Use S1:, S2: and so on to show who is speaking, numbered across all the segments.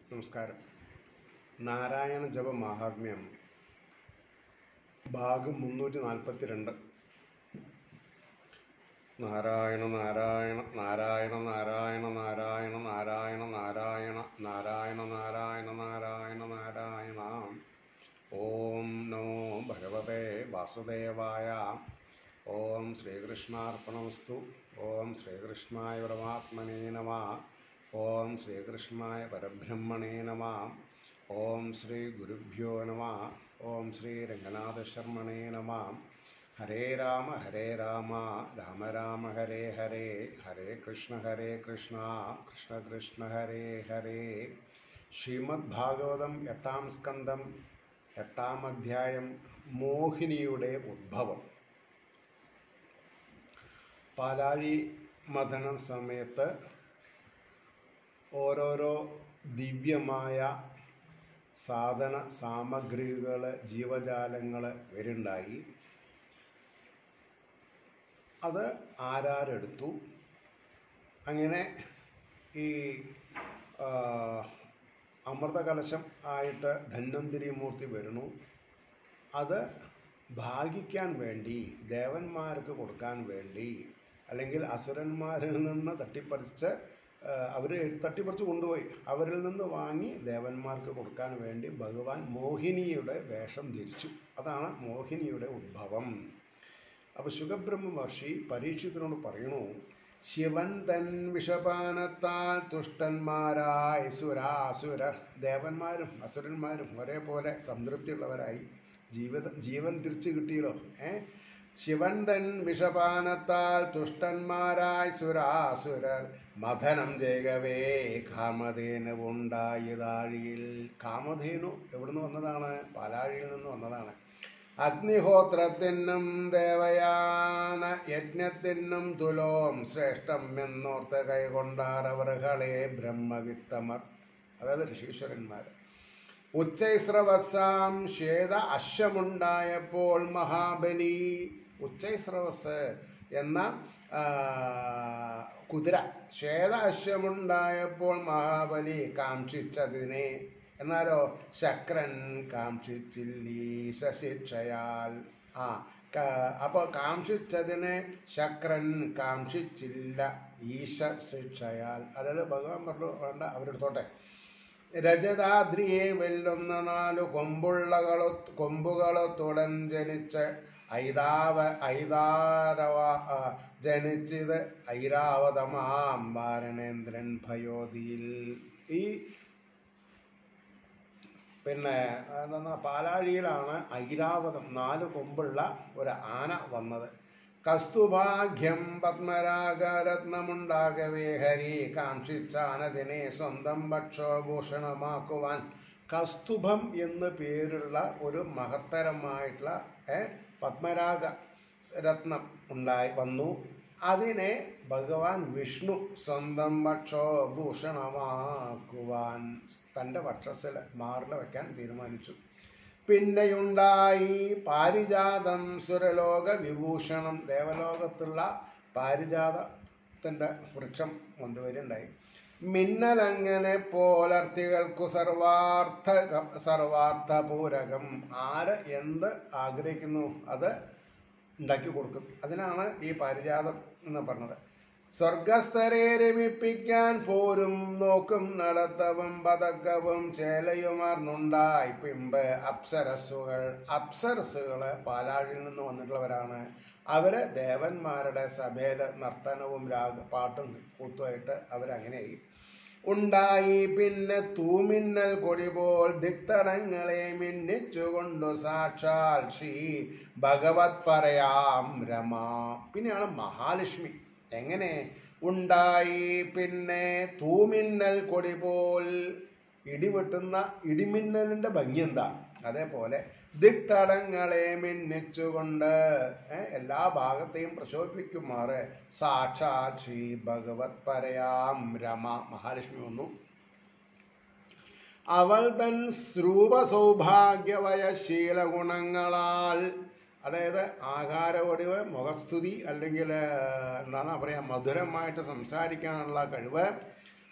S1: നമസ്കാരം നാരായണ ജപ മാഹാത്മ്യം ഭാഗം മുന്നൂറ്റി നാൽപ്പത്തി രണ്ട് നാരായണ നാരായണ നാരായണ നാരായണ നാരായണ നാരായണ നാരായണ നാരായണ നാരായണ നാരായണ നാരായണ ഓം നമോ ഭഗവതേ വാസുദേവായ ഓം ശ്രീകൃഷ്ണാർപ്പണമസ്തു ഓം ശ്രീകൃഷ്ണായ പരമാത്മനേ നമ ഓം ശ്രീകൃഷ്ണായ പരബ്രഹ്മണേ നമ ഓം ശ്രീ ഗുരുഭ്യോ നമ ഓം ശ്രീ രംഗനാഥശർമ്മണേ നമ ഹരേ രാമ ഹരേ രാമ രാമ രാമ ഹരേ ഹരേ ഹരേ കൃഷ്ണ ഹരേ കൃഷ്ണ കൃഷ്ണ കൃഷ്ണ ഹരേ ഹരേ ശ്രീമദ് ഭാഗവതം എട്ടാം സ്കന്ധം എട്ടാം അധ്യായം മോഹിനിയുടെ ഉദ്ഭവം പാലാഴി മഥന സമയത്ത് ഓരോരോ ദിവ്യമായ സാധന സാമഗ്രികൾ ജീവജാലങ്ങൾ വരുണ്ടായി അത് ആരാരെടുത്തു അങ്ങനെ ഈ ആ, അമൃതകലശം ആയിട്ട് ധന്വന്തിരി മൂർത്തി വരുന്നു അത് ഭാഗിക്കാൻ വേണ്ടി ദേവന്മാർക്ക് കൊടുക്കാൻ വേണ്ടി അല്ലെങ്കിൽ അസുരന്മാരിൽ നിന്ന് തട്ടിപ്പറിച്ച് അവർ തട്ടിപ്പറിച്ച് കൊണ്ടുപോയി അവരിൽ നിന്ന് വാങ്ങി ദേവന്മാർക്ക് കൊടുക്കാൻ വേണ്ടി ഭഗവാൻ മോഹിനിയുടെ വേഷം ധരിച്ചു അതാണ് മോഹിനിയുടെ ഉദ്ഭവം അപ്പോൾ ശുഖബ്രഹ്മ മഹർഷി പരീക്ഷത്തിനോട് പറയണു ശിവൻ തൻ വിഷപാനത്താൽ തുഷ്ടന്മാരായ സുരാസുരർ ദേവന്മാരും അസുരന്മാരും ഒരേപോലെ സംതൃപ്തിയുള്ളവരായി ജീവിത ജീവൻ തിരിച്ചു കിട്ടിയല്ലോ ഏ ശിവൻ തൻ വിഷപാനത്താൽ തുഷ്ടന്മാരായ സുരാസുരർ മഥനം ചെയ്യവേ കാമധേനു ഉണ്ടായതാഴിയിൽ കാമധേനു എവിടുന്ന് വന്നതാണ് പാലാഴിയിൽ നിന്ന് വന്നതാണ് അഗ്നിഹോത്രത്തിനും ദേവയാന യജ്ഞത്തിനും തുലോം ശ്രേഷ്ഠം എന്നോർത്ത് കൈകൊണ്ടാറവറുകളെ ബ്രഹ്മവിത്തമർ അതായത് ഋഷീശ്വരന്മാർ ഉച്ചൈസ്രവസാം ശ്വേത അശ്വമുണ്ടായപ്പോൾ മഹാബലി ഉച്ചൈസ്രവസ് എന്ന ആ, കുതിര ശ്വേത അശ്വമുണ്ടായപ്പോൾ മഹാബലി കാക്ഷിച്ചതിനെ എന്നാലോ ശക്രൻ കാക്ഷിച്ചില്ലീശ ശിക്ഷയാൽ ആ ക- അപ്പോൾ കാക്ഷിച്ചതിനെ ശക്രൻ കാക്ഷിച്ചില്ല ഈശ ശിക്ഷയാൽ അതായത് ഭഗവാൻ പറഞ്ഞു വേണ്ട അവരെടുത്തോട്ടെ രജതാദ്രിയെ വെല്ലുന്ന നാലു കൊമ്പുള്ളകളോ കൊമ്പുകളൊത്തുടൻ ജനിച്ച് ഐതാവ ഐതാരവ ആ, ജനിച്ചത് ഐരാവതമാം വാരണേന്ദ്രൻ ഭയോതിയിൽ ഈ പിന്നെ എന്താ പാലാഴിയിലാണ് ഐരാവതം നാല് കൊമ്പുള്ള ഒരു ആന വന്നത് കസ്തുഭാഗ്യം പത്മരാഗരത്നമുണ്ടാകവേ ഹരി കാക്ഷിച്ചാനതിനെ സ്വന്തം ഭക്ഷോഭൂഷണമാക്കുവാൻ കസ്തുഭം എന്ന് പേരുള്ള ഒരു മഹത്തരമായിട്ടുള്ള ഏ, പത്മരാഗ രത്നം ഉണ്ടായി വന്നു അതിനെ ഭഗവാൻ വിഷ്ണു സ്വന്തം ഭക്ഷോഭൂഷണമാക്കുവാൻ തൻ്റെ വക്ഷസിൽ മാറിൽ വയ്ക്കാൻ തീരുമാനിച്ചു പിന്നെയുണ്ടായി പാരിജാതം സുരലോക വിഭൂഷണം ദേവലോകത്തുള്ള പാരിജാതത്തിൻ്റെ വൃക്ഷം കൊണ്ടുവരുണ്ടായി മിന്നലങ്ങനെ പോലർത്തികൾക്കു സർവാർത്ഥ സർവാർത്ഥ പൂരകം ആര് എന്ത് ആഗ്രഹിക്കുന്നു അത് ഉണ്ടാക്കി കൊടുക്കും അതിനാണ് ഈ പാരിജാതം എന്ന് പറഞ്ഞത് സ്വർഗസ്ഥരെ രമിപ്പിക്കാൻ പോരും നോക്കും നടത്തവും പതക്കവും ചേലയുമാർന്നുണ്ടായി പിമ്പ് അപ്സരസ്സുകൾ അപ്സരസ്സുകള് പാലാഴിൽ നിന്ന് വന്നിട്ടുള്ളവരാണ് അവര് ദേവന്മാരുടെ സഭയിൽ നർത്തനവും രാഗ പാട്ടും കൂത്തുമായിട്ട് അവരങ്ങനെയായി ഉണ്ടായി പിന്നെ തൂമിന്നൽ കൊടി പോൽ ദിക്തടങ്ങളെ മിന്നിച്ചുകൊണ്ടു സാക്ഷാൽ ശ്രീ ഭഗവത് പറയാം രമ പിന്നെയാണ് മഹാലക്ഷ്മി എങ്ങനെ ഉണ്ടായി പിന്നെ തൂമിന്നൽ കൊടി പോൽ ഇടിവെട്ടുന്ന ഇടിമിന്നലിന്റെ ഭംഗി എന്താ അതേപോലെ ദിക്തടങ്ങളെ മിന്നിച്ചുകൊണ്ട് ഏ, എല്ലാ ഭാഗത്തെയും പ്രശോഭിക്കുമാറ് സാക്ഷാൽ ശ്രീ ഭഗവത് പരയാം രമ മഹാലക്ഷ്മി വന്നു അവൾ തൻ രൂപ സൗഭാഗ്യവയ ശീലഗുണങ്ങളാൽ അതായത് ആകാര ഒടിവ് മുഖസ്തുതി അല്ലെങ്കിൽ എന്താണ് പറയാ മധുരമായിട്ട് സംസാരിക്കാനുള്ള കഴിവ്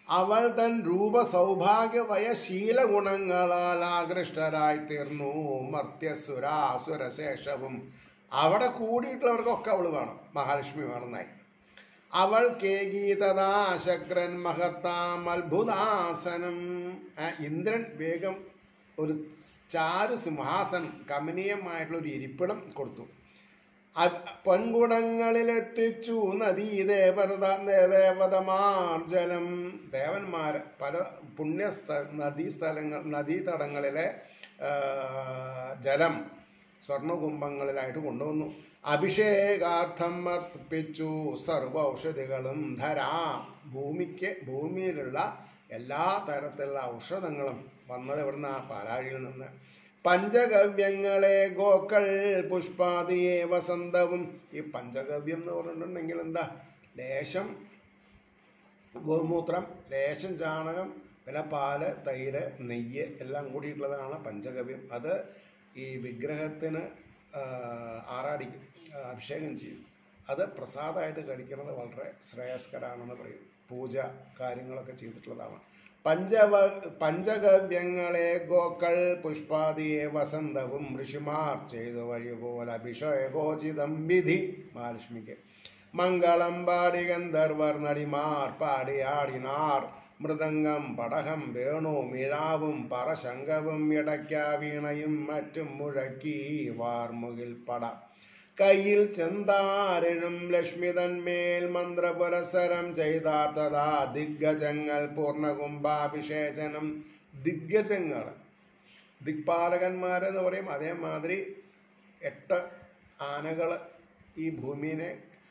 S1: അവൾ തൻ രൂപ സൗഭാഗ്യവയ ശീലഗുണങ്ങളാൽ ആകൃഷ്ടരായി തീർന്നു മർത്യസുരാസുരശേഷവും അവിടെ കൂടിയിട്ടുള്ളവർക്കൊക്കെ അവൾ വേണം മഹാലക്ഷ്മി വേണമെന്നായി അവൾ കേഗീതദാ ശക്രൻ മഹത്താം അത്ഭുതാസനം ആ, ഇന്ദ്രൻ വേഗം ഒരു ചാരു സിംഹാസനം കമനീയമായിട്ടുള്ള ഒരു ഇരിപ്പിടം കൊടുത്തു അ- പൊൻകുടങ്ങളിലെത്തിച്ചു നദീ ദേവത ദേവതമാർ ജലം ദേവന്മാർ പല പുണ്യസ്ഥ നദീസ്ഥലങ്ങൾ നദീതടങ്ങളിലെ ആ, ജലം സ്വർണകുംഭങ്ങളിലായിട്ട് കൊണ്ടുവന്നു അഭിഷേകാർത്ഥം അർപ്പിച്ചു സർവ ഔഷധികളും ധരാ ഭൂമിക്ക് ഭൂമിയിലുള്ള എല്ലാ തരത്തിലുള്ള ഔഷധങ്ങളും വന്നത് ഇവിടുന്ന് ആ പാലാഴിയിൽ നിന്ന് പഞ്ചഗവ്യങ്ങളെ ഗോക്കൾ പുഷ്പാദിയെ വസന്തവും ഈ പഞ്ചഗവ്യം എന്ന് പറഞ്ഞിട്ടുണ്ടെങ്കിൽ എന്താ ലേശം ഗോമൂത്രം ലേശം ചാണകം പിന്നെ പാല് തൈര് നെയ്യ് എല്ലാം കൂടിയിട്ടുള്ളതാണ് പഞ്ചഗവ്യം അത് ഈ വിഗ്രഹത്തിന് ആ, ആറാടിക്കും ആ, അഭിഷേകം ചെയ്യും അത് പ്രസാദമായിട്ട് കഴിക്കുന്നത് വളരെ ശ്രേയസ്കരാണെന്ന് പറയും പൂജ കാര്യങ്ങളൊക്കെ ചെയ്തിട്ടുള്ളതാണ് പഞ്ചവ പഞ്ചഗവ്യങ്ങളെ ഗോക്കൾ പുഷ്പാദിയെ വസന്തവും ഋഷിമാർ ചെയ്തു വഴി പോലെ അഭിഷേകോചിതം വിധി മഹാലക്ഷ്മിക്ക് മംഗളം പാടി ഗന്ധർവർ നടിമാർ പാടിയാടിനാർ മൃദംഗം പടഹം വേണു മിഴാവും പറശങ്കവും ഇടയ്ക്ക വീണയും മറ്റും മുഴക്കി വാർമുകിൽ പട കയ്യിൽ ചെന്താരനും ലക്ഷ്മിതന്മേൽ മന്ത്രപുരസരം ചെയ്താത്തതാ ദിഗ്ഗജങ്ങൾ പൂർണ്ണകുംഭാഭിഷേചനം ദിഗ്ഗജങ്ങൾ ദിക്പാലകന്മാരെന്ന് പറയും അതേമാതിരി എട്ട് ആനകൾ ഈ ഭൂമിനെ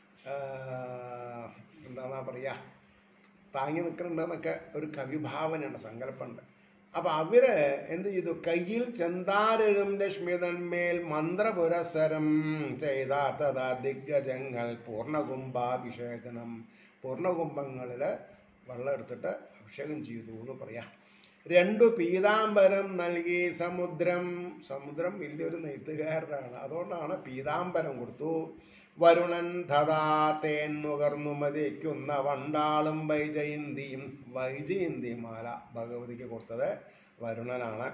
S1: എന്താ പറയുക താങ്ങി നിൽക്കുന്നുണ്ടെന്നൊക്കെ ഒരു കവിഭാവനയുണ്ട് സങ്കല്പമുണ്ട് അപ്പം അവര് എന്ത് ചെയ്തു കയ്യിൽ ചെന്താരരും ലക്ഷ്മിതന്മേൽ മന്ത്രപുരസരം ചെയ്താത്തതാ ദിഗ്ഗജങ്ങൾ പൂർണ്ണകുംഭാഭിഷേകനം പൂർണ്ണകുംഭങ്ങളിൽ വെള്ളം എടുത്തിട്ട് അഭിഷേകം ചെയ്തു എന്ന് പറയാം രണ്ടു പീതാംബരം നൽകി സമുദ്രം സമുദ്രം വലിയൊരു നെയ്ത്തുകാരനാണ് അതുകൊണ്ടാണ് പീതാംബരം കൊടുത്തു വരുണൻ തഥാ തേൻ നുകർന്നു മതിക്കുന്ന വണ്ടാളും വൈജയന്തിയും വൈജയന്തി മാല ഭഗവതിക്ക് കൊടുത്തത് വരുണനാണ്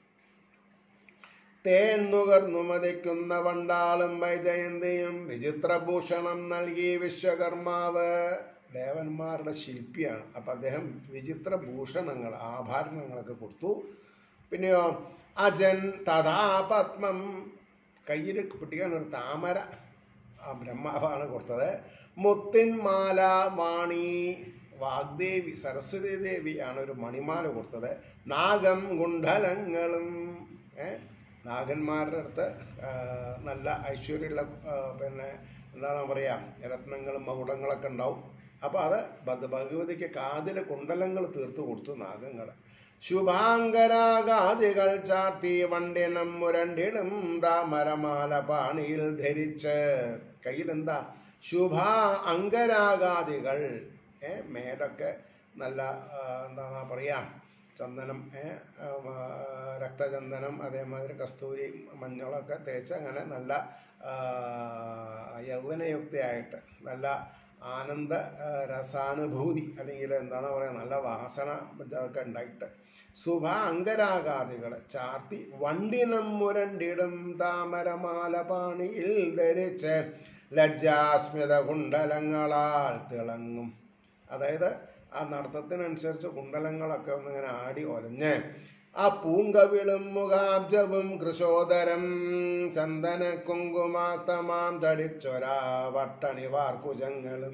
S1: തേൻ നുകർന്നു മതിക്കുന്ന വണ്ടാളും വൈജയന്തിയും വിചിത്രഭൂഷണം നൽകി വിശ്വകർമാവ് ദേവന്മാരുടെ ശില്പിയാണ് അപ്പം അദ്ദേഹം വിചിത്ര ഭൂഷണങ്ങൾ ആഭരണങ്ങളൊക്കെ കൊടുത്തു പിന്നെയോ അജൻ തഥാ പത്മം കയ്യിൽ പിടിക്കാൻ ഒരു താമര ആ ബ്രഹ്മാവാണ് കൊടുത്തത് മുത്തിൻ മാല വാണി വാഗ്ദേവി സരസ്വതി ദേവിയാണ് ഒരു മണിമാല കൊടുത്തത് നാഗം കുണ്ഡലങ്ങളും ഏ നാഗന്മാരുടെ അടുത്ത് ആ, നല്ല ഐശ്വര്യമുള്ള ആ, പിന്നെ എന്താണ് പറയുക രത്നങ്ങളും മകുടങ്ങളൊക്കെ ഉണ്ടാവും അപ്പോൾ അത് ഭഗ- ഭഗവതിക്ക് കാതിൽ കുണ്ടലങ്ങൾ തീർത്തു കൊടുത്തു നാഗങ്ങൾ ശുഭാംഗരാഗാദികൾ ചാർത്തി വണ്ടിനം മുരണ്ടിടും താമരമാല പാണിയിൽ ധരിച്ച് കയ്യിലെന്താ ശുഭ അംഗരാഗാദികൾ ഏ മേലൊക്കെ നല്ല ആ, എന്താണ് പറയുക ചന്ദനം ഏ, ആ, രക്തചന്ദനം അതേമാതിരി കസ്തൂരി മഞ്ഞളൊക്കെ തേച്ച് അങ്ങനെ നല്ല ആ, യൗവനയുക്തയായിട്ട് നല്ല ആനന്ദ ആ, രസാനുഭൂതി അല്ലെങ്കിൽ എന്താണ് പറയുക നല്ല വാസന ഇതൊക്കെ ഉണ്ടായിട്ട് ശുഭ അംഗരാഗാദികൾ ചാർത്തി വണ്ടിനം മുരണ്ടിടും താമരമാല പാണിയിൽ ധരിച്ച് ലജ്ജാസ്മിത കുണ്ടലങ്ങളാൽ തിളങ്ങും അതായത് ആ നടത്തത്തിനനുസരിച്ച് കുണ്ടലങ്ങളൊക്കെ ഒന്നിങ്ങനെ ആടി ഒലഞ്ഞ് ആ പൂങ്കവിളും മുഖാബ്ജവും കൃശോദരം ചന്ദന കുങ്കുമാക്തമാം തടിച്ചൊരാ വട്ടണിവാർ കുജങ്ങളും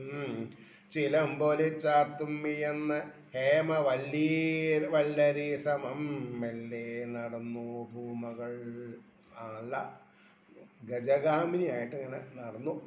S1: ചിലമ്പൊലിച്ചാർത്തുമ്മിയെന്ന് ഹേമവല്ലീ വല്ലരി സമം മെല്ലെ നടന്നു ഭൂമകൾ നല്ല ഗജഗാമിനിയായിട്ട് ഇങ്ങനെ നടന്നു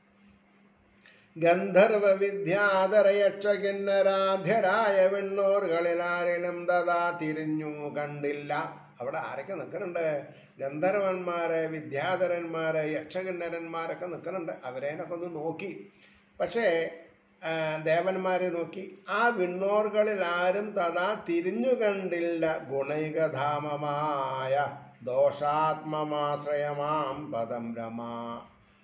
S1: ഗന്ധർവ വിദ്യാധര യക്ഷകിന്നരാധ്യരായ വെണ്ണൂറുകളിൽ ആരെങ്കിലും ദതാ തിരിഞ്ഞു കണ്ടില്ല അവിടെ ആരൊക്കെ നിൽക്കുന്നുണ്ട് ഗന്ധർവന്മാര് വിദ്യാധരന്മാര് യക്ഷകിന്നരന്മാരൊക്കെ നിൽക്കുന്നുണ്ട് അവരേനൊക്കെ ഒന്ന് നോക്കി പക്ഷേ ആ, ദേവന്മാരെ നോക്കി ആ വിണ്ണോറുകളിൽ ആരും തഥാ തിരിഞ്ഞു കണ്ടില്ല ഗുണൈകധാമമായ ദോഷാത്മമാശ്രയമാം പദം രമാ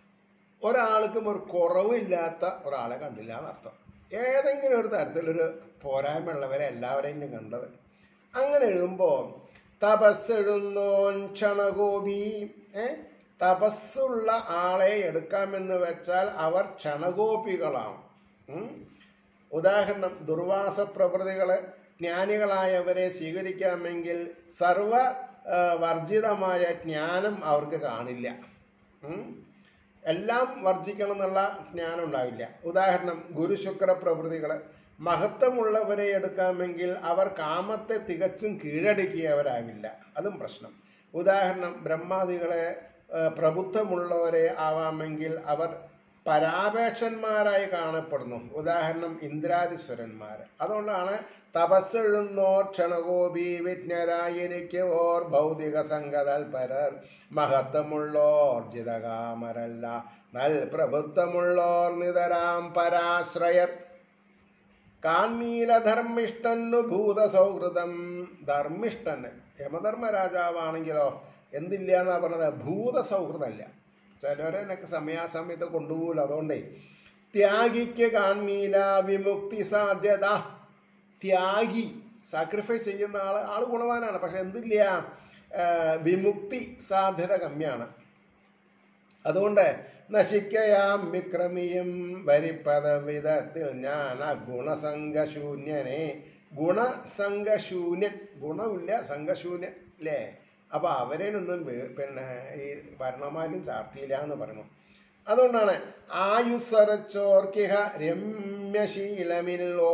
S1: ഒരാൾക്കും ഒരു കുറവില്ലാത്ത ഒരാളെ കണ്ടില്ല എന്നർത്ഥം ഏതെങ്കിലും ഒരു തരത്തിലൊരു പോരായ്മയുള്ളവരെ എല്ലാവരെയും ഞാൻ കണ്ടത് അങ്ങനെ എഴുതുമ്പോൾ തപസ്സെഴുന്നോൻ ക്ഷണകോപി ഏ തപസ്സുള്ള ആളെ എടുക്കാമെന്ന് വെച്ചാൽ അവർ ക്ഷണകോപികളാണ് ഉം. ഉദാഹരണം ദുർവാസ പ്രകൃതികളെ ജ്ഞാനികളായവരെ സ്വീകരിക്കാമെങ്കിൽ സർവ ആ, വർജിതമായ ജ്ഞാനം അവർക്ക് കാണില്ല ഉം. എല്ലാം വർജിക്കണം എന്നുള്ള ജ്ഞാനം ഉണ്ടാവില്ല ഉദാഹരണം ഗുരുശുക്ര പ്രകൃതികൾ മഹത്വമുള്ളവരെ എടുക്കാമെങ്കിൽ അവർ കാമത്തെ തികച്ചും കീഴടക്കിയവരാവില്ല അതും പ്രശ്നം ഉദാഹരണം ബ്രഹ്മാദികളെ ആ, പ്രബുദ്ധമുള്ളവരെ ആവാമെങ്കിൽ അവർ പരാപേക്ഷന്മാരായി കാണപ്പെടുന്നു ഉദാഹരണം ഇന്ദ്രാദിസ്വരന്മാർ അതുകൊണ്ടാണ് തപസ്സെഴുന്നോർ ക്ഷണകോപി വിജ്ഞരായിരിക്കെ ഓർ ഭൗതിക സംഗതൽപരർ മഹത്വമുള്ളോർ ജിതകാമരല്ല നൽ പ്രഭുത്വമുള്ളോർ നിതരാം പരാശ്രയർ കാൺമീലധർമ്മിഷ്ടന്നു ഭൂതസൗഹൃദം ധർമ്മിഷ്ടന് യമധർമ്മ രാജാവാണെങ്കിലോ എന്തില്ല എന്നാ പറഞ്ഞത് ഭൂതസൗഹൃദമല്ല ചിലരെന്നൊക്കെ സമയാസമയത്ത് കൊണ്ടുപോകില്ല അതുകൊണ്ടേ ത്യാഗിക്ക് കാൺമീല വിമുക്തി സാധ്യത ത്യാഗി സാക്രിഫൈസ് ചെയ്യുന്ന ആള് ആള് ഗുണവാനാണ് പക്ഷെ എന്തില്ല ആ, വിമുക്തി സാധ്യത കമ്മിയാണ് അതുകൊണ്ട് നശിക്കയാം വിക്രമിയും വരിപ്പത വിധത്തിൽ ഞാൻ ആ ഗുണസംഘശൂന്യനെ ഗുണസംഘശൂന്യൻ ഗുണമില്ല സംഘശൂന്യൻ അല്ലേ അപ്പൊ അവരേനൊന്നും വേ- പിന്നെ ഈ ഭരണമാലും ചാർത്തിയില്ല എന്ന് പറഞ്ഞു അതുകൊണ്ടാണ് ആയുസ്സരച്ചോർക്കിഹ രമ്യശീലമില്ലോ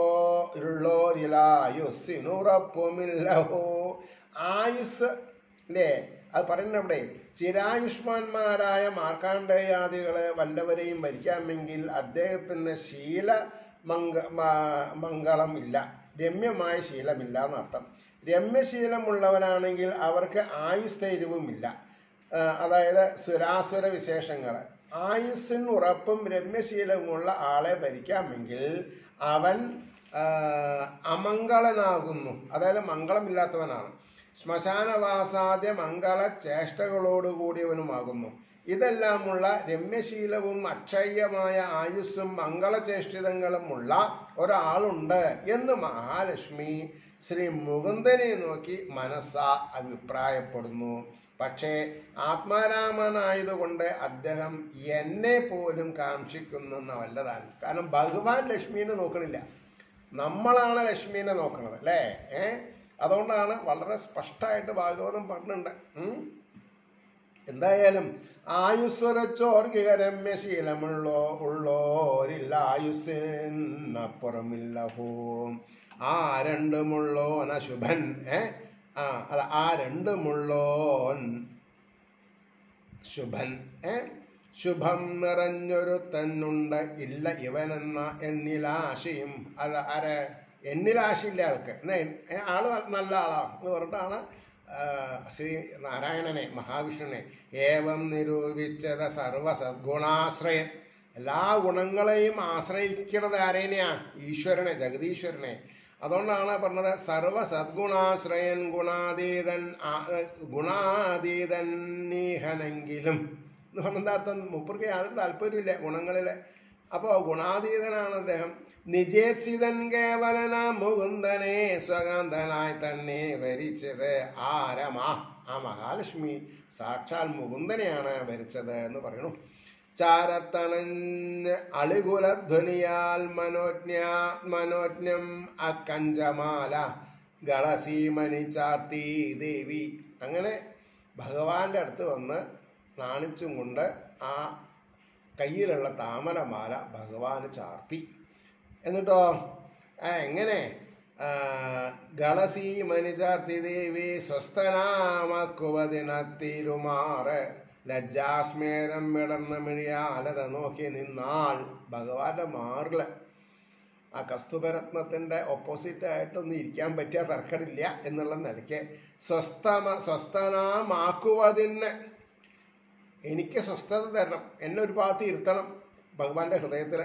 S1: ഉള്ളോരിലായുസ്സിനുറപ്പുമില്ലഹോ ആയുസ് അല്ലേ അത് പറയുന്നത് അവിടെ ചിരായുഷ്മാന്മാരായ മാർക്കാണ്ഡേയാദികളെ വല്ലവരെയും ഭരിക്കാമെങ്കിൽ അദ്ദേഹത്തിന് ശീല മംഗ മ- മംഗളം ഇല്ല രമ്യമായ ശീലമില്ല എന്നർത്ഥം രമ്യശീലമുള്ളവരാണെങ്കിൽ അവർക്ക് ആയുസ്ഥൈര്യവുമില്ല ആ, അതായത് സുരാസുര വിശേഷങ്ങൾ ആയുസ്സിന് ഉറപ്പും രമ്യശീലവുമുള്ള ആളെ ഭരിക്കാമെങ്കിൽ അവൻ ആ, അമംഗളനാകുന്നു അതായത് മംഗളമില്ലാത്തവനാണ് ശ്മശാനവാസാദ്യ മംഗള ചേഷ്ടകളോടുകൂടിയവനുമാകുന്നു ഇതെല്ലാമുള്ള രമ്യശീലവും അക്ഷയ്യമായ ആയുസ്സും മംഗളചേഷ്ടിതങ്ങളുമുള്ള ഒരാളുണ്ട് എന്ന് മഹാലക്ഷ്മി ശ്രീ മുകുന്ദനെ നോക്കി മനസ്സാ അഭിപ്രായപ്പെടുന്നു പക്ഷേ ആത്മാരാമനായതുകൊണ്ട് അദ്ദേഹം എന്നെ പോലും കാക്ഷിക്കുന്ന വല്ലതാണ് കാരണം ഭഗവാൻ ലക്ഷ്മീനെ നോക്കണില്ല നമ്മളാണ് ലക്ഷ്മീനെ നോക്കണത് അല്ലേ ഏ അതുകൊണ്ടാണ് വളരെ സ്പഷ്ടമായിട്ട് ഭാഗവതം പറഞ്ഞിട്ടുണ്ട് ഉം. എന്തായാലും ആയുസ്വരച്ചോർഗിക രമ്യശീലമുള്ളോ ഉള്ളോരില്ല ആയുസ്സിനപ്പുറമില്ലഹോ ആ രണ്ടുമുള്ളോൻ അശുഭൻ ഏ ആ അല്ല ആ രണ്ടുമുള്ളോൻ ശുഭൻ ഏ ശുഭം നിറഞ്ഞൊരു തന്നുണ്ട് ഇല്ല ഇവനെന്ന എന്നിലാശയും അത് ആരെ എന്നിലാശയില്ല ആൾക്ക് എന്നാ എൻ- ഏ, ആള് ന- നല്ല ആളാ എന്ന് പറഞ്ഞിട്ടാണ് ആ, ശ്രീ നാരായണനെ മഹാവിഷ്ണുവിനെ ഏവം നിരൂപിച്ചത് സർവ സദ്ഗുണാശ്രയൻ എല്ലാ ഗുണങ്ങളെയും ആശ്രയിക്കുന്നത് ആരേനെയാ ഈശ്വരനെ ജഗതീശ്വരനെ അതുകൊണ്ടാണ് പറഞ്ഞത് സർവ സദ്ഗുണാശ്രയൻ ഗുണാതീതൻ ആ- ഗുണാതീതൻ നീഹനെങ്കിലും എന്ന് പറഞ്ഞ അർത്ഥം മുപ്പർക്ക് യാതൊരു താല്പര്യമില്ല ഗുണങ്ങളിലെ അപ്പോൾ ഗുണാതീതനാണ് അദ്ദേഹം നിജേപ്സിതൻ കേവലന മുകുന്ദനെ സ്വകാന്തനായി തന്നെ വരിച്ചത് ആരമാ ആ മഹാലക്ഷ്മി സാക്ഷാൽ മുകുന്ദനെയാണ് വരിച്ചത് എന്ന് പറയുന്നു ചാരത്തണഞ്ഞ് അളികുലധ്വനിയാൽ മനോജ്ഞ മനോജ്ഞം അക്കഞ്ചമാല ഗളസീമനി ചാർത്തി ദേവി അങ്ങനെ ഭഗവാന്റെ അടുത്ത് വന്ന് നാണിച്ചും കൊണ്ട് ആ കയ്യിലുള്ള താമരമാല ഭഗവാന് ചാർത്തി എന്നിട്ടോ ആ എങ്ങനെ ആ, ഗളസി മനിചാർത്തി ദേവി സ്വസ്ഥനാമക്കുവതിനത്തിരുമാറ് ലജ്ജാസ്മേരം വിടർന്ന മിഴിയാലത നോക്കി നിന്നാൾ ഭഗവാന്റെ മാറില് ആ കസ്തുഭരത്നത്തിന്റെ ഓപ്പോസിറ്റ് ആയിട്ടൊന്നും ഇരിക്കാൻ പറ്റിയ തർക്കടില്ല എന്നുള്ള നിലയ്ക്ക് സ്വസ്ഥമ സ്വസ്ഥനാമാക്കുവതിന് എനിക്ക് സ്വസ്ഥത തരണം എന്നെ ഒരു ഭാഗത്ത് ഇരുത്തണം ഭഗവാന്റെ ഹൃദയത്തിൽ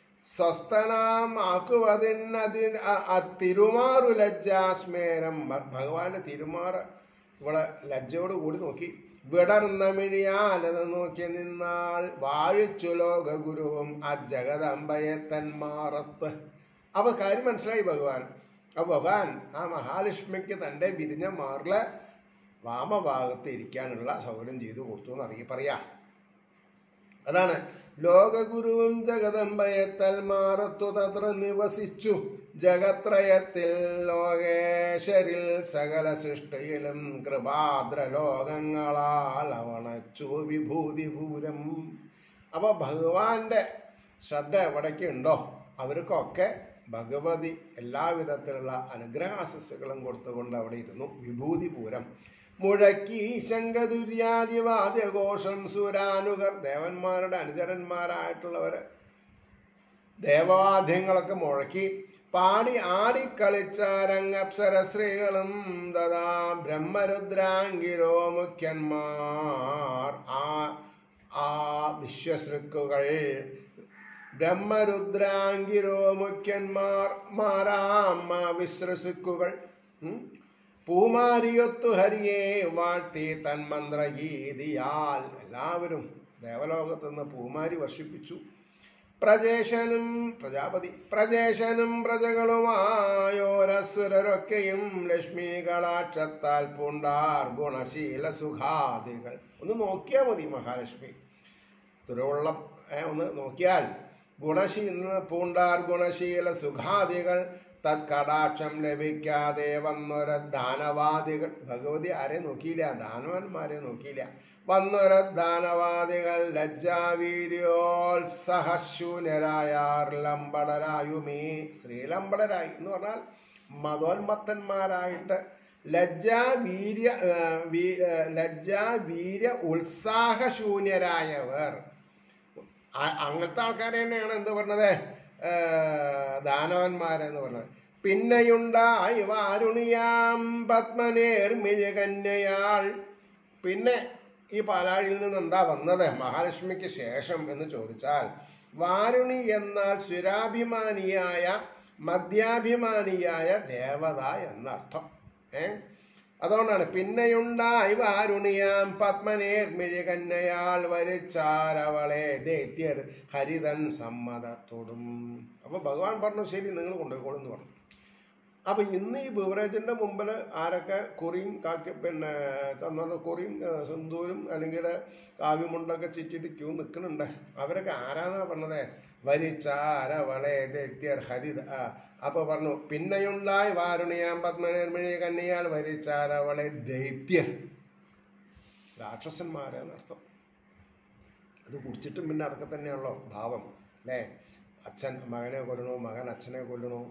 S1: സ്വസ്ഥനാമാക്കുവതിനതിന് തിരുമാറു ലജ്ജാസ്മേരം ഭ- ഭഗവാന്റെ തിരുമാറ് ഇവിടെ ലജ്ജയോട് കൂടി നോക്കി വിടർന്ന മിഴിയാലത് നോക്കി നിന്നാൾ വാഴിച്ചു ലോക ഗുരുവും ആ ജഗദമ്പയെ തന്മാറത്ത് അപ്പോൾ കാര്യം മനസ്സിലായി ഭഗവാൻ അപ്പോൾ ഭഗവാൻ ആ മഹാലക്ഷ്മിക്ക് തൻ്റെ വിരിഞ്ഞ മാറിലെ വാമഭാഗത്ത് ഇരിക്കാനുള്ള സൗകര്യം ചെയ്തു കൊടുത്തു എന്ന് അറിയി പറയാം അതാണ് ലോകഗുരുവും ജഗദമ്പയത്തൽ മാറത്തു തത്ര നിവസിച്ചു ജഗത്രയത്തിൽ ലോകേശ്വരിൽ സകല സൃഷ്ടിയിലും കൃപാദ്ര ലോകങ്ങളാൽ അവണച്ചു വിഭൂതിപൂരം അപ്പോൾ ഭഗവാന്റെ ശ്രദ്ധ എവിടേക്ക് ഉണ്ടോ അവർക്കൊക്കെ ഭഗവതി എല്ലാവിധത്തിലുള്ള അനുഗ്രഹാശസ്സുകളും കൊടുത്തുകൊണ്ട് അവിടെ ഇരുന്നു വിഭൂതിപൂരം മുഴക്കി ശങ്കദുര്യാദിവാദ്യഘോഷം സുരാനുകർ ദേവന്മാരുടെ അനുചരന്മാരായിട്ടുള്ളവര് ദേവവാദ്യങ്ങളൊക്കെ മുഴക്കി പാടി ആടിക്കളിച്ചാരങ്ങപ്സര സ്ത്രീകളും തഥാ ബ്രഹ്മരുദ്രാങ്കിരോ മുഖ്യന്മാർ ആ ആ വിശ്വസൃക്കുകൾ ബ്രഹ്മരുദ്രാങ്കിരോ മുഖ്യന്മാർ മാരാമ്മ വിശ്രസുക്കുകൾ ഉം? പൂമാരിയൊത്തു ഹരിയെ വാഴ്ത്തി തന്മന്ത്രഗീതിയാൽ എല്ലാവരും ദേവലോകത്ത് നിന്ന് പൂമാരി വർഷിപ്പിച്ചു പ്രജേശനും പ്രജാപതി പ്രജേശനും പ്രജകളുമായോരസുരരൊക്കെയും ലക്ഷ്മി കടാക്ഷത്താൽ പൂണ്ടാർ ഗുണശീല സുഖാദികൾ ഒന്ന് നോക്കിയാൽ മതി മഹാലക്ഷ്മി തുരവള്ളം ഏ, ഒന്ന് നോക്കിയാൽ ഗുണശീല പൂണ്ടാർ ഗുണശീല സുഖാദികൾ തത്കടാക്ഷം ലഭിക്കാതെ വന്നൊര ദാനവാദികൾ ഭഗവതി ആരെ നോക്കിയില്ല ദാനവന്മാരെ നോക്കിയില്ല വന്നൊര ദാനവാദികൾ ലജ്ജാവീര്യോത്സഹശൂന്യരായാർ ലംബടരായുമേ സ്ത്രീലംബടരായി എന്ന് പറഞ്ഞാൽ മതോന്മത്തന്മാരായിട്ട് ലജ്ജാ വീര്യ ആ, വീ- ആ, ലജ്ജാ വീര്യ ഉത്സാഹശൂന്യരായവർ ആ- അങ്ങനത്തെ ആൾക്കാരെ തന്നെയാണ് എന്ത് പറഞ്ഞത് ഏ, ദാനവന്മാരെന്ന് പറഞ്ഞത് പിന്നെയുണ്ടായി വാരുണിയാം പത്മനേർമിഴകന്യയാൾ പിന്നെ ഈ പാലാഴിയിൽ നിന്ന് എന്താ വന്നത് മഹാലക്ഷ്മിക്ക് ശേഷം എന്ന് ചോദിച്ചാൽ വാരുണി എന്നാൽ സുരാഭിമാനിയായ മദ്യാഭിമാനിയായ ദേവത എന്നർത്ഥം ഏ അതുകൊണ്ടാണ് പിന്നെയുണ്ടായി വാരുണിയാം പത്മനേർമിഴകന്യയാൾ വരിച്ചാരവളെ ദൈത്യർ ഹരിതൻ സമ്മതത്തോടും അപ്പൊ ഭഗവാൻ പറഞ്ഞു ശരി നിങ്ങൾ കൊണ്ടുപോയിക്കോളും എന്ന് പറഞ്ഞു അപ്പൊ ഇന്ന് ഈ ബിവറേജിന്റെ മുമ്പിൽ ആരൊക്കെ കുറിയും കാക്കി പിന്നെ ചന്ദന കുറിയും ഏ, സിന്ദൂരും അല്ലെങ്കിൽ കാവ്യമുണ്ടൊക്കെ ചിറ്റിട്ട് ക്യൂ നിൽക്കുന്നുണ്ട് അവരൊക്കെ ആരാന്നാ പറഞ്ഞത് വരിച്ചാരവളെ ദൈത്യർ ഹരിത ആ, അപ്പൊ പറഞ്ഞു പിന്നെയുണ്ടായി വാരുണിയാം പത്മനിർമ്മിഴി കന്യാൽ വരിച്ചാരവളെ ദൈത്യർ രാക്ഷസന്മാരെന്നർത്ഥം അത് കുടിച്ചിട്ടും പിന്നെ അതൊക്കെ തന്നെയാണല്ലോ ഭാവം അല്ലേ അച്ഛൻ മകനെ കൊല്ലണു മകൻ അച്ഛനെ കൊല്ലണു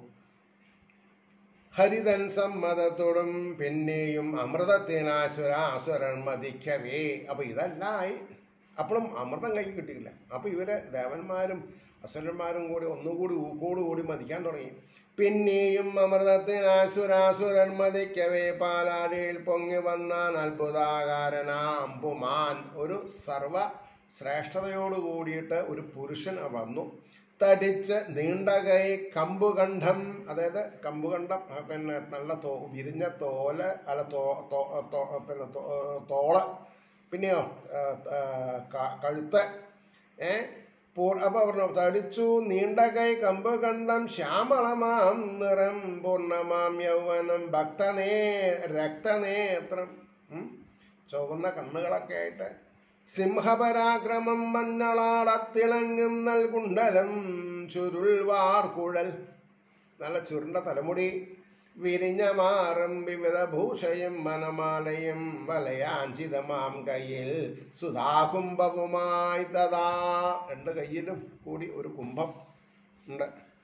S1: ഹരിതൻ സമ്മതത്തോടും പിന്നെയും അമൃതത്തിനാസുര അസുരൻ മതിക്കവേ അപ്പൊ ഇതല്ലായി അപ്പോഴും അമൃതം കൈ കിട്ടിയില്ല അപ്പൊ ഇവരെ ദേവന്മാരും അസുരന്മാരും കൂടി ഒന്നുകൂടി ഊക്കോട് കൂടി മതിക്കാൻ തുടങ്ങി പിന്നെയും അമൃതത്തിനാസുരാസുരൻ മതിക്കവേ പാലാടിയിൽ പൊങ്ങി വന്നാൻ അത്ഭുതാകാരനാം പുമാൻ ഒരു സർവ ശ്രേഷ്ഠതയോട് കൂടിയിട്ട് ഒരു പുരുഷൻ വന്നു തടിച്ച് നീണ്ട കൈ കമ്പുകണ്ഠം അതായത് കമ്പുകണ്ഠം ആ, പിന്നെ നല്ല തോ വിരിഞ്ഞ തോല് അല്ല തോ തോ തോ- പിന്നെ തോ- തോള് പിന്നെയോ ആ, ആ, ക- കഴുത്ത് ഏ പൂർ അപ്പൊ പറഞ്ഞു തടിച്ചു നീണ്ട കൈ കമ്പുകണ്ഠം ശ്യാമളമാം നിറം പൂർണ്ണമാം യൗവനം ഭക്തനേ രക്തനേത്രം ഉം. ചുവന്ന കണ്ണുകളൊക്കെ ആയിട്ട് സിംഹപരാക്രമം മഞ്ഞളാടത്തിളങ്ങും നൽകുണ്ടലം ചുരുൾവാർ കുഴൽ നല്ല ചുരുണ്ട തലമുടി വിരിഞ്ഞ മാറും വിവിധ ഭൂഷയും മനമാലയും വലയാഞ്ചിതമാം കയ്യിൽ സുധാകുംഭവുമായി തഥാ രണ്ട് കയ്യിലും കൂടി ഒരു കുംഭം ഉണ്ട്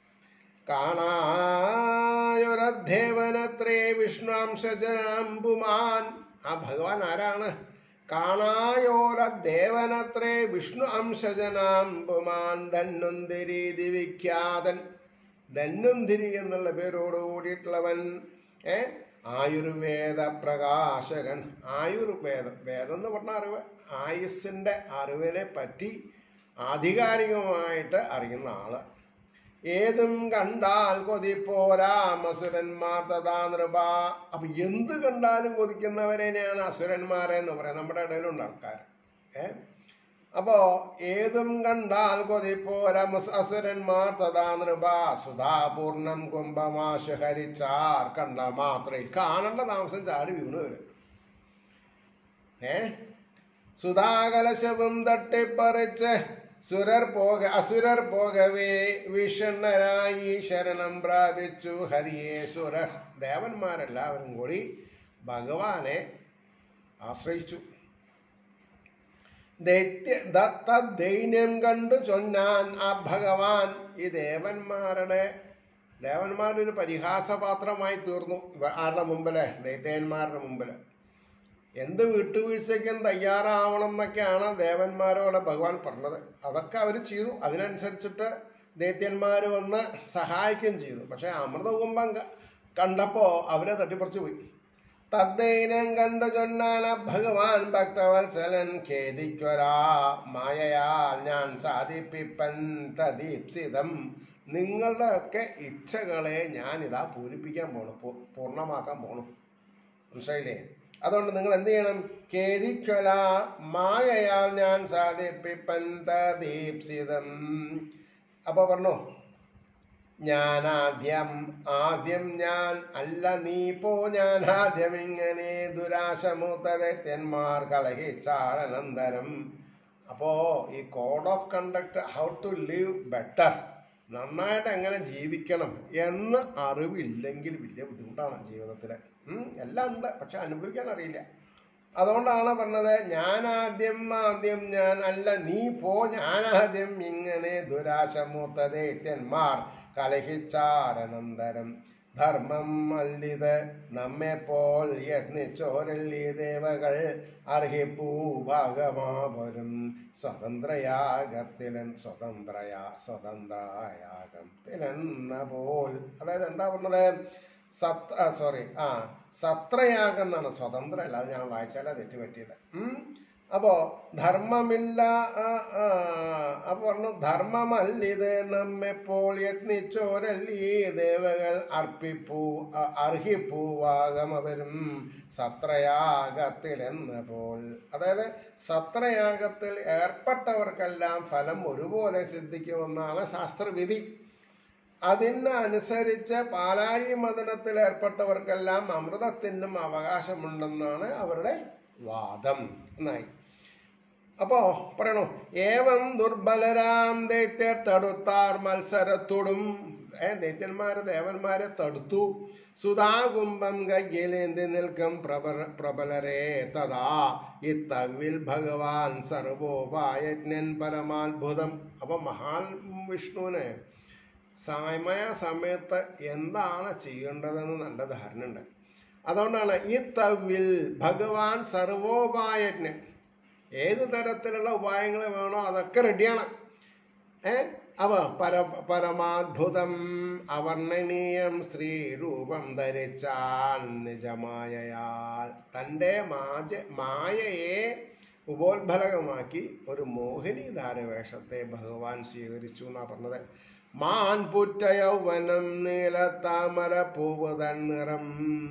S1: കാണായൊരദ്ദേവനത്രേ വിഷ്ണുംശജനാംബുമാൻ ആ ഭഗവാൻ ആരാണ് കാണായോര ദേവനത്രേ വിഷ്ണു അംശജനാംബുമാൻ ധന്വന്തിരി ദിവിഖ്യാതൻ ധന്വന്തിരി എന്നുള്ള പേരോട് കൂടിയിട്ടുള്ളവൻ ഏ ആയുർവേദ പ്രകാശകൻ ആയുർവേദം വേദം എന്ന് പറഞ്ഞ അറിവ് ആയുസ്സിൻ്റെ അറിവിനെ പറ്റി ആധികാരികമായിട്ട് അറിയുന്ന ആള് ഏതും കണ്ടാൽ കൊതിപ്പോരാ അസുരന്മാർ തഥാ നൃപ അപ്പൊ എന്ത് കണ്ടാലും കൊതിക്കുന്നവരെയാണ് അസുരന്മാരെ എന്ന് പറയാം നമ്മുടെ ഇടയിലുണ്ട് ആൾക്കാർ ഏ അപ്പോ ഏതും കണ്ടാൽ കൊതിപ്പോര അസുരന്മാർ തഥാ നൃപ സുധാപൂർണം കുംഭമാശു ഹരിച്ചാർ കണ്ട മാത്രേ കാണേണ്ട താമസം ചാടി വീണു വരും ഏ സുധാകലശവും തട്ടിപ്പറിച്ച് സുരർ പോക അസുരർ പോകവേ വിഷണ്ണരായി ശരണം പ്രാപിച്ചു ഹരിയെ സുര ദേവന്മാരെല്ലാവരും കൂടി ഭഗവാനെ ആശ്രയിച്ചു ദൈത്യ ദത്ത ദൈന്യം കണ്ടു ചൊന്നാൻ ആ ഭഗവാൻ ഈ ദേവന്മാരുടെ ദേവന്മാരൊരു പരിഹാസപാത്രമായി തീർന്നു ഇവ- ആരുടെ മുമ്പില് ദൈത്യന്മാരുടെ മുമ്പില് എന്ത് വിട്ടുവീഴ്ചയ്ക്കും തയ്യാറാവണം എന്നൊക്കെയാണ് ദേവന്മാരോട് ഭഗവാൻ പറഞ്ഞത് അതൊക്കെ അവർ ചെയ്തു അതിനനുസരിച്ചിട്ട് ദൈത്യന്മാർ വന്ന് സഹായിക്കുകയും ചെയ്തു പക്ഷെ അമൃതകുംഭം ക- കണ്ടപ്പോ അവരെ തട്ടിപ്പറിച്ചു പോയി തദ്ദൈനം കണ്ടു ചൊന്നാന ഭഗവാൻ ഭക്തവത്സലൻ ഖേദിക്കൊരാ മായയാൽ ഞാൻ സാധിപ്പിപ്പൻ തദീപ്സിതം നിങ്ങളുടെ ഒക്കെ ഇച്ഛകളെ ഞാൻ ഇതാ പൂരിപ്പിക്കാൻ പോണു പൂ- പൂർണ്ണമാക്കാൻ പോണു മനസ്സിലായില്ലേ അതുകൊണ്ട് നിങ്ങൾ എന്ത് ചെയ്യണം കേതിക്കൊല മായയാൽ ഞാൻ സാധിപ്പിപ്പൻ തദീപ്സിതം അപ്പൊ പറഞ്ഞു ഞാനാദ്യം ആദ്യം ഞാൻ അല്ല നീ പോ ഞാൻ ആദ്യം ഇങ്ങനെ ദുരാശമൂത്തരത്യന്മാർ കലഹിച്ചാരനന്തരം അപ്പോ ഈ code of conduct how to live better നന്നായിട്ട് എങ്ങനെ ജീവിക്കണം എന്ന് അറിവില്ലെങ്കിൽ വലിയ ബുദ്ധിമുട്ടാണ് ജീവിതത്തിൽ എല്ലാം ഉണ്ട് പക്ഷെ അനുഭവിക്കാൻ അറിയില്ല അതുകൊണ്ടാണ് പറഞ്ഞത് ഞാൻ ആദ്യം ആദ്യം ഞാൻ അല്ല നീ പോ ഞാൻ ആദ്യം ഇങ്ങനെ ദുരാശമൂത്ത ദൈത്യന്മാർ കലഹിച്ചാരനന്തരം ധർമ്മം അല്ലിത് നമ്മെ പോൽ യത്നിച്ചോരല്ലി ദേവകൾ അർഹിപ്പൂ ഭാഗമാവരും സ്വതന്ത്രയാഗത്തിലൻ സ്വതന്ത്രയാ സ്വതന്ത്രയാഗത്തിലെന്ന പോൽ അതായത് എന്താ പറഞ്ഞത് സത് സോറി ആ സത്രയാഗം എന്നാണ് സ്വതന്ത്രം അല്ല അത് ഞാൻ വായിച്ചാലാ തെറ്റ് പറ്റിയത് ഉം. അപ്പോ ധർമ്മമില്ല ആ, ആ, അപ്പൊ പറഞ്ഞു ധർമ്മമല്ലിത് നമ്മെപ്പോൾ യത്നിച്ചോരല്ലീ ദേവകൾ അർപ്പിപ്പൂ അ- അർഹിപ്പൂവാകമവരും സത്രയാഗത്തിൽ എന്ന പോൽ അതായത് സത്രയാഗത്തിൽ ഏർപ്പെട്ടവർക്കെല്ലാം ഫലം ഒരുപോലെ സിദ്ധിക്കുമെന്നാണ് ശാസ്ത്രവിധി അതിനനുസരിച്ച് പാലാഴി മദനത്തിൽ ഏർപ്പെട്ടവർക്കെല്ലാം അമൃതത്തിനും അവകാശമുണ്ടെന്നാണ് അവരുടെ വാദം എന്നായി അപ്പോ പറയണു ഏവം ദുർബലരാം ദൈത്യർ തടുത്താർ മത്സരത്തോടും ഏ ദൈത്യന്മാരെ ദേവന്മാരെ തടുത്തു സുധാകുംഭം കയ്യിലേന്തി നിൽക്കും പ്രബല പ്രബലരെ തഥാ ഇത്തവിൽ ഭഗവാൻ സർവോപായജ്ഞൻ പരമാത്ഭുതം അപ്പൊ മഹാൻ വിഷ്ണുവിന് സമയ സമയത്ത് എന്താണ് ചെയ്യേണ്ടതെന്ന് നല്ല ധാരണയുണ്ട് അതുകൊണ്ടാണ് ഈ തവിൽ ഭഗവാൻ സർവോപായജ്ഞൻ ഏത് തരത്തിലുള്ള ഉപായങ്ങൾ വേണോ അതൊക്കെ റെഡിയാണ് ഏ അവ പര പരമാത്ഭുതം അവർണ്ണനീയം സ്ത്രീ രൂപം ധരിച്ചാൽ നിജമായയാൽ തൻ്റെ മാജ മായയെ ഉപോത്ഫലകമാക്കി ഒരു മോഹിനിധാര വേഷത്തെ ഭഗവാൻ സ്വീകരിച്ചു എന്നാ പറഞ്ഞത് മാൻ പുറ്റ യൗവനം നീലത്താമര പൂവുതൻ നിറം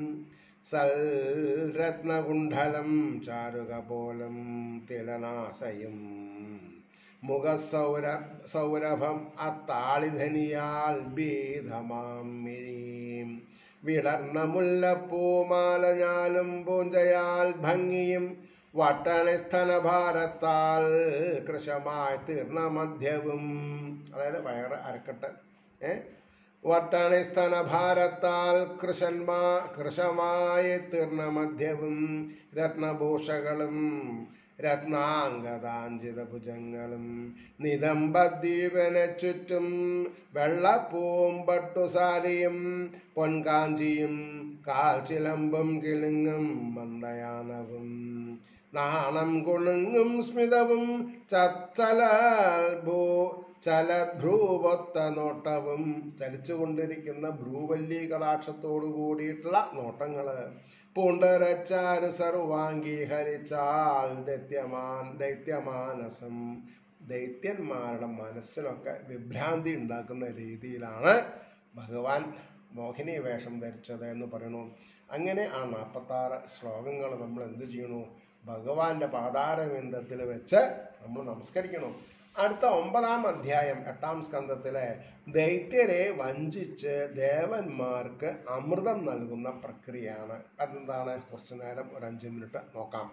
S1: സൽരത്നകുണ്ഡലം ചാരുകപോലം തിലനാശയും മുഖസൗര സൗരഭം അത്താളിധനിയാൽ ഭീതമാം മിഴിയും വിടർന്ന മുല്ലപ്പൂമാല ഞാലും പൂഞ്ചയാൽ ഭംഗിയും വട്ടണി സ്തനഭാരത്താൽ കൃശമായി തീർന്ന മധ്യവും അതായത് വയറ് അരക്കെട്ട് ഏ വട്ടണി സ്തനഭാരത്താൽ കൃഷന്മാ കൃശമായി തീർന്ന മധ്യവും രത്നഭൂഷകളും രത്നാംഗതാഞ്ചിത ഭുജങ്ങളും നിതംബദ്വീപനെ ചുറ്റും വെള്ളപ്പൂവും പട്ടുസാരിയും പൊൻകാഞ്ചിയും കാൽച്ചിലമ്പും കിളുങ്ങും മന്ദയാനവും നാണം കുണുങ്ങും സ്മിതവും ചത്തലഭൂ ചലഭ്രൂവൊത്ത നോട്ടവും ചലിച്ചുകൊണ്ടിരിക്കുന്ന ഭ്രൂവല്ലി കടാക്ഷത്തോടു കൂടിയിട്ടുള്ള നോട്ടങ്ങള് പൂണ്ടരച്ചാര് സർവാംഗീകരിച്ചാൽ ദൈത്യമാൻ ദൈത്യമാനസം ദൈത്യന്മാരുടെ മനസ്സിലൊക്കെ വിഭ്രാന്തി ഉണ്ടാക്കുന്ന രീതിയിലാണ് ഭഗവാൻ മോഹിനി വേഷം ധരിച്ചത് എന്ന് പറയണു അങ്ങനെ ആ നാൽപ്പത്താറ് ശ്ലോകങ്ങൾ നമ്മൾ എന്ത് ചെയ്യണു ഭഗവാന്റെ പാതാരവിന്ദത്തിൽ വെച്ച് നമ്മൾ നമസ്കരിക്കണം അടുത്ത ഒമ്പതാം അധ്യായം എട്ടാം സ്കന്ധത്തിലെ ദൈത്യരെ വഞ്ചിച്ച് ദേവന്മാർക്ക് അമൃതം നൽകുന്ന പ്രക്രിയയാണ് അതെന്താണ് കുറച്ചു നേരം ഒരു അഞ്ച് മിനിറ്റ് നോക്കാം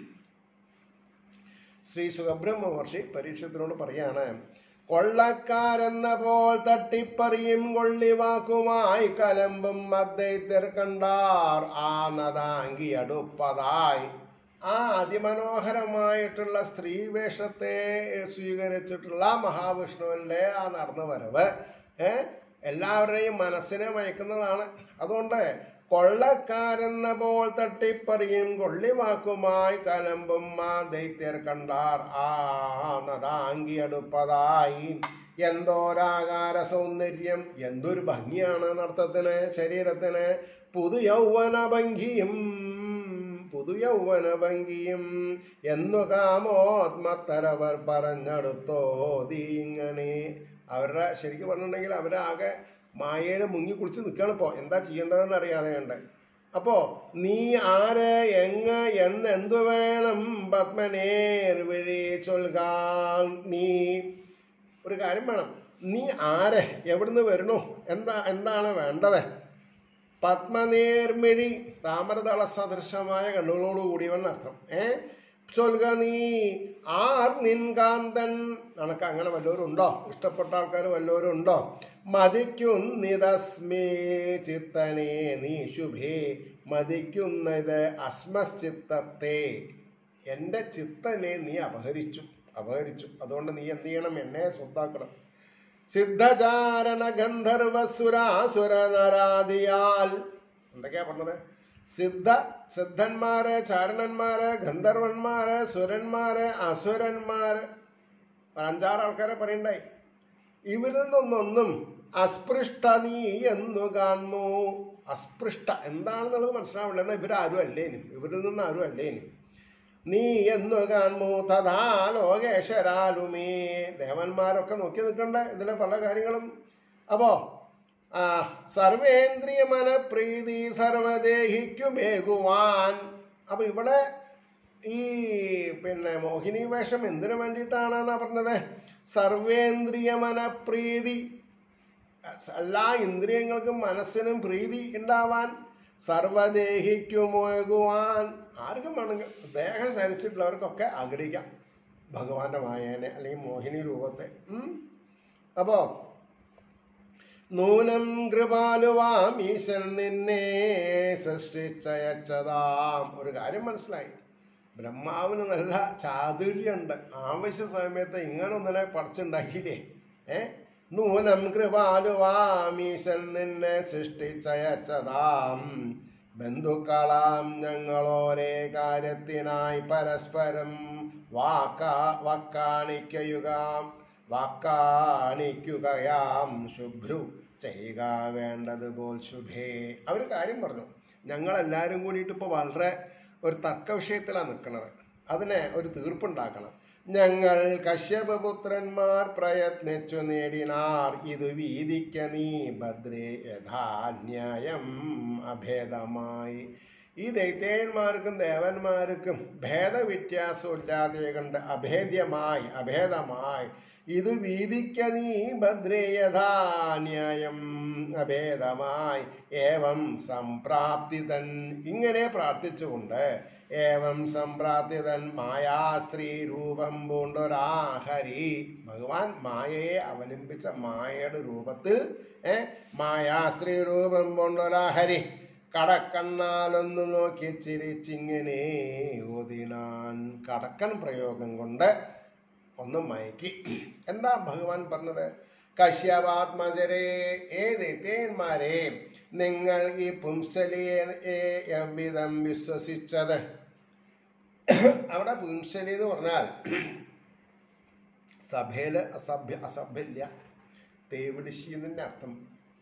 S1: ശ്രീ സുഖബ്രഹ്മ മഹർഷി പരീക്ഷത്തിനോട് പറയാണ് കൊള്ളക്കാരെന്ന പോൽ തട്ടിപ്പറിയും കൊള്ളിവാക്കുമായി കലമ്പും അദ്ദേഹത്തിൽ കണ്ടാർ ആ നദാങ്കി അടുപ്പതായി ആ അതിമനോഹരമായിട്ടുള്ള സ്ത്രീ വേഷത്തെ സ്വീകരിച്ചിട്ടുള്ള മഹാവിഷ്ണുവിൻ്റെ ആ നടന്നു വരവ് ഏ എല്ലാവരുടെയും മനസ്സിനെ മയക്കുന്നതാണ് അതുകൊണ്ട് കൊള്ളക്കാരെന്ന പോൽ തട്ടിപ്പറിയും കൊള്ളിവാക്കുമായി കലമ്പും ആ ദൈത്യർ കണ്ടാർ ആ നദാങ്കി അടുപ്പതായി എന്തോരാകാര സൗന്ദര്യം എന്തൊരു ഭംഗിയാണ് നർത്തത്തിന് ശരീരത്തിന് പുതു യൗവന ഭംഗിയും പുതു യൗവന ഭംഗിയും എന്നു കാമോത്മത്തരവർ പറഞ്ഞെടുത്തോതി ഇങ്ങനെ അവരുടെ ശരിക്കും പറഞ്ഞിട്ടുണ്ടെങ്കിൽ അവരാകെ മായയിൽ മുങ്ങി കുളിച്ച് നിൽക്കുകയാണ് ഇപ്പോൾ എന്താ ചെയ്യേണ്ടതെന്ന് അറിയാതെ ഉണ്ട് അപ്പോ നീ ആര് എങ്ങ് എന്ന് എന്തു വേണം പത്മനേർ വിഴി ചൊൽകാൻ നീ ഒരു കാര്യം വേണം നീ ആരെ എവിടുന്ന് വരണു എന്താ എന്താണ് വേണ്ടത് പത്മനേർമിഴി താമരതള സദൃശമായ കണ്ണുകളോട് കൂടിയവൻ അർത്ഥം ഏ ചൊൽക നീ ആർ നിൻകാന്തൻ നിനക്ക് അങ്ങനെ വല്ലവരും ഉണ്ടോ ഇഷ്ടപ്പെട്ട ആൾക്കാർ വല്ലവരും ഉണ്ടോ മതിക്കുന്നിതസ്മേ ചിത്തനെ നീ ശുഭേ മതിക്കുന്നത് അസ്മശ്ചിത്തത്തെ എൻ്റെ ചിത്തനെ നീ അപഹരിച്ചു അപഹരിച്ചു അതുകൊണ്ട് നീ എന്ത് ചെയ്യണം എന്നെ സ്വത്താക്കണം സിദ്ധചാരണ ഗന്ധർവസുരാസുര നരാദിയാൽ എന്തൊക്കെയാ പറഞ്ഞത് സിദ്ധ സിദ്ധന്മാര് ചാരണന്മാര് ഗന്ധർവന്മാര് സുരന്മാര് അസുരന്മാര് ഒരു അഞ്ചാറ് ആൾക്കാരെ പറയണ്ടായി ഇവരിൽ നിന്നൊന്നും അസ്പൃഷ്ട നീ എന്നു കാണുന്നു അസ്പൃഷ്ട എന്താണെന്നുള്ളത് മനസ്സിലാവില്ല എന്നാൽ ഇവരാരും അല്ലേനും ഇവരിൽ നിന്ന് ആരും അല്ലേനും നീ എന്നു കാണുന്നു തഥാ ലോകേശ്വരാലുമേ ദേവന്മാരൊക്കെ നോക്കി നിൽക്കണ്ടേ ഇതിലെ പല കാര്യങ്ങളും അപ്പോ ആ സർവേന്ദ്രിയ മനപ്രീതി സർവദേഹിക്കുമേകുവാൻ അപ്പൊ ഇവിടെ ഈ പിന്നെ മോഹിനി വേഷം എന്തിനു വേണ്ടിയിട്ടാണെന്നാ പറഞ്ഞത് സർവേന്ദ്രിയ മനപ്രീതി എല്ലാ ഇന്ദ്രിയങ്ങൾക്കും മനസ്സിനും പ്രീതി ഉണ്ടാവാൻ സർവദേഹിക്കുമോകുവാൻ ആർക്കും വേണമെങ്കിൽ ദേഹം സരിച്ചിട്ടുള്ളവർക്കൊക്കെ ആഗ്രഹിക്കാം ഭഗവാന്റെ മായേനെ അല്ലെങ്കിൽ മോഹിനി രൂപത്തെ ഉം. അപ്പോ നൂനം കൃപാലുവാം ഈശൻ നിന്നെ സൃഷ്ടിച്ചയച്ചതാം ഒരു കാര്യം മനസ്സിലായി ബ്രഹ്മാവിന് നല്ല ചാതുര്യമുണ്ട് ആവശ്യ സമയത്ത് ഇങ്ങനെ ഒന്നിനെ പറിച്ചുണ്ടാക്കിയില്ലേ ഏ നൂനം കൃപാലുവാം ഈശൻ നിന്നെ സൃഷ്ടിച്ചയച്ചതാം ബന്ധുക്കളാം ഞങ്ങളോരേ കാര്യത്തിനായി പരസ്പരം വാക്കാ വാക്കാണിക്കയുകാം വാക്കാണിക്കുകയാം ശുഭ്രു ചെയ്യുക വേണ്ടതുപോൽ ശുഭേ അവർ കാര്യം പറഞ്ഞു ഞങ്ങളെല്ലാവരും കൂടിയിട്ട് ഇപ്പോൾ വളരെ ഒരു തർക്ക വിഷയത്തിലാണ് നിൽക്കുന്നത് അതിനെ ഒരു തീർപ്പുണ്ടാക്കണം ഞങ്ങൾ കശ്യപപുത്രന്മാർ പ്രയത്നിച്ചു നേടിനാർ ഇത് വീതിക്ക നീ ഭദ്രേ യഥാന്യായം അഭേദമായി ഈ ദൈത്യന്മാർക്കും ദേവന്മാർക്കും ഭേദവ്യത്യാസമില്ലാതെ കണ്ട് അഭേദ്യമായി അഭേദമായി ഇത് വീതിക്ക നീ ഭദ്രേ യഥാന്യായം അഭേദമായി ഏവം സംപ്രാപ്തിതൻ ഇങ്ങനെ പ്രാർത്ഥിച്ചുകൊണ്ട് ഏവം സംപ്രാപ്തിതൻ മായാസ്ത്രീ രൂപം പൂണ്ടൊരാഹരി ഭഗവാൻ മായയെ അവലംബിച്ച മായയുടെ രൂപത്തിൽ ഏ മായാസ്ത്രീ രൂപം പൂണ്ടൊരാഹരി കടക്കണ്ണാലൊന്നു നോക്കി ചിരിച്ചിങ്ങനെ ഓതിനാൻ കടക്കൻ പ്രയോഗം കൊണ്ട് ഒന്ന് മയക്കി എന്താ ഭഗവാൻ പറഞ്ഞത് കശ്യപാത്മജരെ ഏ ദൈത്യന്മാരെ നിങ്ങൾ ഈ പുംസലിയെ എவ்விதം വിശ്വസിച്ചത് അവിടെ പുംസലി എന്ന് പറഞ്ഞാൽ സഭയില് അസഭ്യ അസഭ്യല്ല തേവിടിശി എന്നതിൻ്റെ അർത്ഥം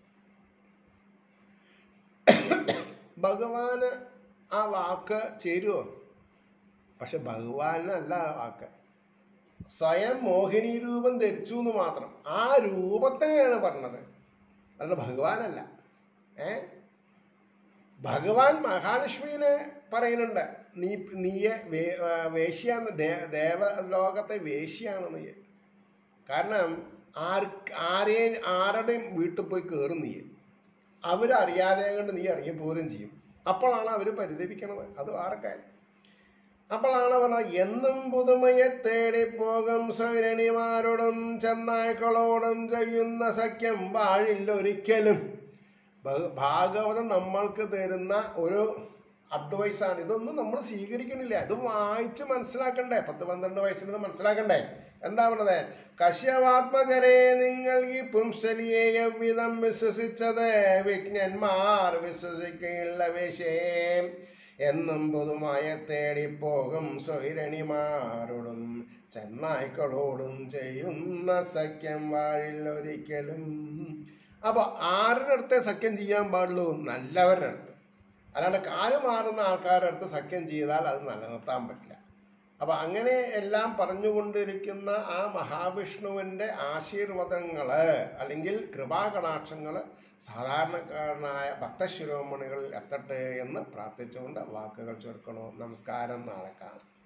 S1: ഭഗവാന് ആ വാക്ക് ചേരുവോ പക്ഷെ ഭഗവാനല്ല ആ വാക്ക് സ്വയം മോഹിനി രൂപം ധരിച്ചു എന്ന് മാത്രം ആ രൂപത്തിനെയാണ് പറഞ്ഞത് അല്ലാണ്ട് ഭഗവാനല്ല ഏ ഭഗവാൻ മഹാലക്ഷ്മിനെ പറയുന്നുണ്ട് നീ നീയെ വേ- ആ, വേശ്യാന്ന് ദേ- ദേവലോകത്തെ വേശ്യാണ് നീ കാരണം ആർ ആരെയും ആരുടെയും വീട്ടിൽ പോയി കയറും നീ അവരറിയാതെ കൊണ്ട് നീ ഇറങ്ങി പോരും ചെയ്യും അപ്പോഴാണ് അവർ പരിതപിക്കണത് അത് വേറെ കാര്യം അപ്പോഴാണ് പറഞ്ഞത് എന്നും പുതുമയെ തേടി പോകും സ്വൈരണിമാരോടും ചെന്നായ്ക്കളോടും ചെയ്യുന്ന സഖ്യം വാഴില്ലൊരിക്കലും ഭഗ- ഭാഗവതം നമ്മൾക്ക് തരുന്ന ഒരു അഡ്വൈസാണ് ഇതൊന്നും നമ്മൾ സ്വീകരിക്കണില്ല ഇത് വായിച്ച് മനസ്സിലാക്കണ്ടേ പത്ത് പന്ത്രണ്ട് വയസ്സിൽ ഇത് മനസ്സിലാക്കണ്ടേ എന്താ പറഞ്ഞത് കശ്യവാത്മകരെ നിങ്ങൾ ഈ പുംസലിയെ എவ்விதം വിശ്വസിച്ചത് വിജ്ഞന്മാർ വിശ്വസിക്കുകയുള്ള വിഷയം എന്നും പുതുമായ തേടിപ്പോകും സ്വൈരണിമാരോടും ചെന്നായ്ക്കളോടും ചെയ്യുന്ന സഖ്യം വാഴിൽ ഒരിക്കലും അപ്പൊ ആരുടെ അടുത്തേ സഖ്യം ചെയ്യാൻ പാടുള്ളൂ നല്ലവരുടെ അടുത്ത് അല്ലാണ്ട് കാല് മാറുന്ന ആൾക്കാരുടെ അടുത്ത് സഖ്യം ചെയ്താൽ അത് നിലനിർത്താൻ പറ്റില്ല അപ്പൊ അങ്ങനെ എല്ലാം പറഞ്ഞുകൊണ്ടിരിക്കുന്ന ആ മഹാവിഷ്ണുവിന്റെ ആശീർവാദങ്ങള് അല്ലെങ്കിൽ കൃപാകടാക്ഷങ്ങള് സാധാരണക്കാരനായ ഭക്തശിരോമണികളിൽ എത്തട്ടെ എന്ന് പ്രാർത്ഥിച്ചുകൊണ്ട് വാക്കുകൾ ചുരുക്കണോ നമസ്കാരം നാളെ കാണാം